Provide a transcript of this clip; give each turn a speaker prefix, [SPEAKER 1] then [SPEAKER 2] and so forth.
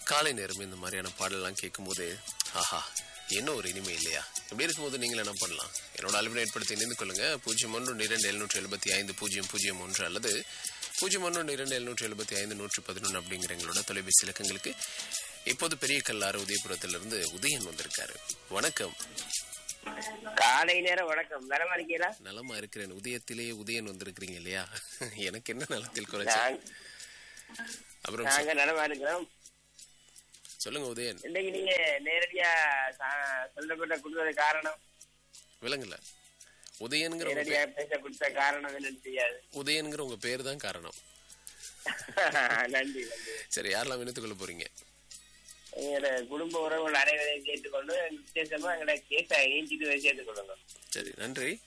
[SPEAKER 1] காலை நேரம் இந்த மாதிரியான பாடலாம் கேட்கும்போது ஆஹா என்ன ஒரு இனிமை இல்லையா இப்படி இருக்கும்போது நீங்கள் என்ன பண்ணலாம் என்னோட அலுவலை ஏற்படுத்தி இணைந்து கொள்ளுங்க பூஜ்ஜியம் ஒன்று இரண்டு எழுநூற்றி எழுபத்தி ஐந்து பூஜ்ஜியம் பூஜ்ஜியம் ஒன்று அல்லது பூஜ்ஜியம் ஒன்று இரண்டு எழுநூற்றி எழுபத்தி ஐந்து நூற்றி பதினொன்று அப்படிங்கிற எங்களோட தொலைபேசி இலக்கங்களுக்கு இப்போது பெரிய கல்லாறு உதயபுரத்திலிருந்து உதயன் வந்திருக்காரு வணக்கம்
[SPEAKER 2] காலை நேரம் வணக்கம் நலமா இருக்கீங்களா
[SPEAKER 1] நலமா இருக்கிறேன் உதயத்திலேயே உதயன் வந்திருக்கிறீங்க இல்லையா எனக்கு என்ன நலத்தில் குறைச்சல்
[SPEAKER 2] நாங்க-
[SPEAKER 1] அப்புறம்
[SPEAKER 2] நாங்க நலமா இருக்கிறோம்
[SPEAKER 1] சொல்லுங்க உதயன்
[SPEAKER 2] இன்னைக்கு நீங்க நேரடியா சா- சொல்லப்பட்ட கொடுத்தது காரணம்
[SPEAKER 1] விளங்கல உதயன்கிற உங்க
[SPEAKER 2] நேரடியா பேச கொடுத்த காரணம் என்னன்னு தெரியாது
[SPEAKER 1] உதயன்கிற உங்க பேர் தான் காரணம்
[SPEAKER 2] நன்றி நன்றி
[SPEAKER 1] சரி யாரெல்லாம் இணைத்துக் கொள்ள போறீங்க
[SPEAKER 2] எங்களோட குடும்ப உறவுகள் அனைவரையும் கேட்டுக்கொண்டு விசேஷமா எங்களோட கேஸை ஏஞ்சிட்டு சேர்த்துக் கொள்ளுங்க
[SPEAKER 1] சரி நன்றி